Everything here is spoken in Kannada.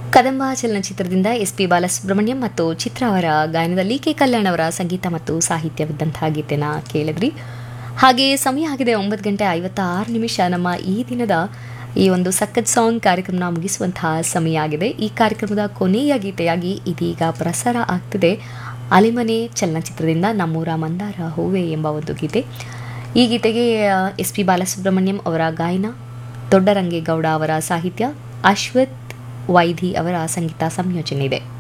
ಕದಂಬ ಚಲನಚಿತ್ರದಿಂದ ಎಸ್ ಪಿ ಬಾಲಸುಬ್ರಹ್ಮಣ್ಯಂ ಮತ್ತು ಚಿತ್ರ ಅವರ ಗಾಯನದಲ್ಲಿ ಕೆ ಕಲ್ಯಾಣ್ ಅವರ ಸಂಗೀತ ಮತ್ತು ಸಾಹಿತ್ಯವಿದ್ದಂತಹ ಗೀತೆನ ಕೇಳಿದ್ರಿ ಹಾಗೆ ಸಮಯ ಆಗಿದೆ ಒಂಬತ್ತು ಗಂಟೆ ಐವತ್ತಾರು ನಿಮಿಷ ನಮ್ಮ ಈ ದಿನದ ಈ ಒಂದು ಸಖತ್ ಸಾಂಗ್ ಕಾರ್ಯಕ್ರಮನ ಮುಗಿಸುವಂತಹ ಸಮಯ ಆಗಿದೆ ಈ ಕಾರ್ಯಕ್ರಮದ ಕೊನೆಯ ಗೀತೆಯಾಗಿ ಇದೀಗ ಪ್ರಸಾರ ಆಗ್ತಿದೆ ಅಲೆಮನೆ ಚಲನಚಿತ್ರದಿಂದ ನಮ್ಮೂರ ಮಂದಾರ ಹೂವೆ ಎಂಬ ಒಂದು ಗೀತೆ ಈ ಗೀತೆಗೆ ಎಸ್ ಪಿ ಬಾಲಸುಬ್ರಹ್ಮಣ್ಯಂ ಅವರ ಗಾಯನ ದೊಡ್ಡರಂಗೇಗೌಡ ಅವರ ಸಾಹಿತ್ಯ ಅಶ್ವಥ್ ವೈದಿ ಅವರ ಸಂಗೀತ ಸಂಯೋಜನೆ ಇದೆ